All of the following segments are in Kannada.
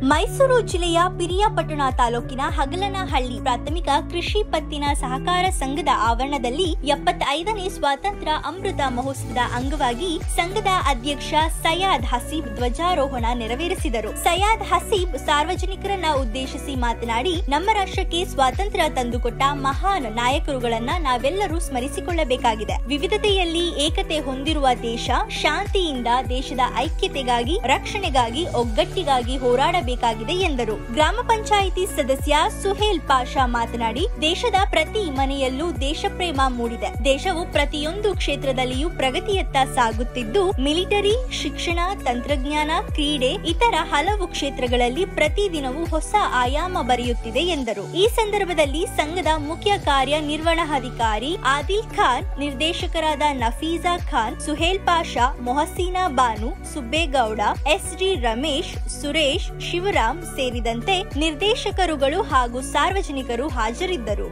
ಮೈಸೂರು ಜಿಲ್ಲೆಯ ಪಿರಿಯಾಪಟ್ಟಣ ತಾಲೂಕಿನ ಹಗಲನಹಳ್ಳಿ ಪ್ರಾಥಮಿಕ ಕೃಷಿ ಪತ್ತಿನ ಸಹಕಾರ ಸಂಘದ ಆವರಣದಲ್ಲಿ ಎಪ್ಪತ್ತೈದನೇ ಸ್ವಾತಂತ್ರ್ಯ ಅಮೃತ ಮಹೋತ್ಸವದ ಅಂಗವಾಗಿ ಸಂಘದ ಅಧ್ಯಕ್ಷ ಸಯಾದ್ ಹಸೀಬ್ ಧ್ವಜಾರೋಹಣ ನೆರವೇರಿಸಿದರು ಸಯಾದ್ ಹಸೀಬ್ ಸಾರ್ವಜನಿಕರನ್ನ ಉದ್ದೇಶಿಸಿ ಮಾತನಾಡಿ ನಮ್ಮ ರಾಷ್ಟ್ರಕ್ಕೆ ಸ್ವಾತಂತ್ರ್ಯ ತಂದುಕೊಟ್ಟ ಮಹಾನ್ ನಾಯಕರುಗಳನ್ನ ನಾವೆಲ್ಲರೂ ಸ್ಮರಿಸಿಕೊಳ್ಳಬೇಕಾಗಿದೆ ವಿವಿಧತೆಯಲ್ಲಿ ಏಕತೆ ಹೊಂದಿರುವ ದೇಶ ಶಾಂತಿಯಿಂದ ದೇಶದ ಐಕ್ಯತೆಗಾಗಿ ರಕ್ಷಣೆಗಾಗಿ ಒಗ್ಗಟ್ಟಿಗಾಗಿ ಹೋರಾಡಬೇಕಾಗಿದೆ ಎಂದರು ಗ್ರಾಮ ಪಂಚಾಯಿತಿ ಸದಸ್ಯ ಸುಹೇಲ್ ಪಾಷಾ ಮಾತನಾಡಿ ದೇಶದ ಪ್ರತಿ ಮನೆಯಲ್ಲೂ ದೇಶಪ್ರೇಮ ಮೂಡಿದೆ ದೇಶವು ಪ್ರತಿಯೊಂದು ಕ್ಷೇತ್ರದಲ್ಲಿಯೂ ಪ್ರಗತಿಯತ್ತ ಸಾಗುತ್ತಿದ್ದು ಮಿಲಿಟರಿ ಶಿಕ್ಷಣ ತಂತ್ರಜ್ಞಾನ ಕ್ರೀಡೆ ಇತರ ಹಲವು ಕ್ಷೇತ್ರಗಳಲ್ಲಿ ಪ್ರತಿದಿನವೂ ಹೊಸ ಆಯಾಮ ಬರೆಯುತ್ತಿದೆ ಎಂದರು ಈ ಸಂದರ್ಭದಲ್ಲಿ ಸಂಘದ ಮುಖ್ಯ ಕಾರ್ಯನಿರ್ವಹಣಾಧಿಕಾರಿ ಆದಿಲ್ ಖಾನ್ ನಿರ್ದೇಶಕರಾದ ನಫೀಜಾ ಖಾನ್ ಸುಹೇಲ್ ಪಾಷಾ ಮೊಹಸೀನಾ ಬಾನು ಸುಬ್ಬೇಗೌಡ ಎಸ್ಡಿ ರಮೇಶ್ ಸುರೇಶ್ ಶಿವರಾಮ್ ಸೇರಿದಂತೆ ನಿರ್ದೇಶಕರುಗಳು ಹಾಗೂ ಸಾರ್ವಜನಿಕರು ಹಾಜರಿದ್ದರು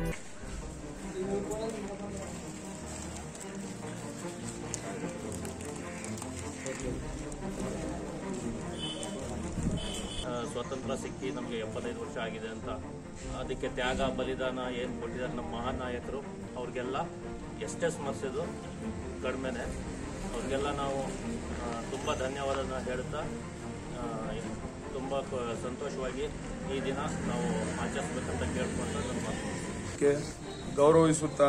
ಆ, ಸ್ವತಂತ್ರ ಸಿಕ್ಕಿ ನಮಗೆ ಎಪ್ಪತ್ತೈದು ವರ್ಷ ಆಗಿದೆ ಅಂತ ಅದಕ್ಕೆ ತ್ಯಾಗ ಬಲಿದಾನ ಏನು ಕೊಟ್ಟಿದ್ದಾರೆ ನಮ್ಮ ಮಹಾನ್ ನಾಯಕರು ಅವ್ರಿಗೆಲ್ಲ ಎಷ್ಟೇ ಸ್ಮರಿಸೋದು ಕಡಿಮೆನೆ ಅವ್ರಿಗೆಲ್ಲ ನಾವು ತುಂಬ ಧನ್ಯವಾದನ ಹೇಳುತ್ತಾ ತುಂಬ ಸಂತೋಷವಾಗಿ ಈ ದಿನ ನಾವು ಆಚರಿಸ್ಬೇಕಂತ ಕೇಳ್ಕೊಂಡು ನನ್ನ ಮಾತು ಕ್ಕೆ ಗೌರವಿಸುತ್ತಾ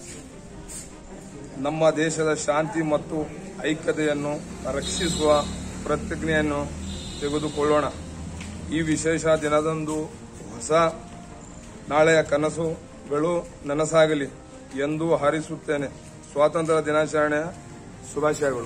ನಮ್ಮ ದೇಶದ ಶಾಂತಿ ಮತ್ತು ಐಕ್ಯತೆಯನ್ನು ರಕ್ಷಿಸುವ ಪ್ರತಿಜ್ಞೆಯನ್ನು ತೆಗೆದುಕೊಳ್ಳೋಣ ಈ ವಿಶೇಷ ದಿನದಂದು ಹೊಸ ನಾಳೆಯ ಕನಸುಗಳು ನನಸಾಗಲಿ ಎಂದು ಹಾರೈಸುತ್ತೇನೆ ಸ್ವಾತಂತ್ರ್ಯ ದಿನಾಚರಣೆಯ ಶುಭಾಶಯಗಳು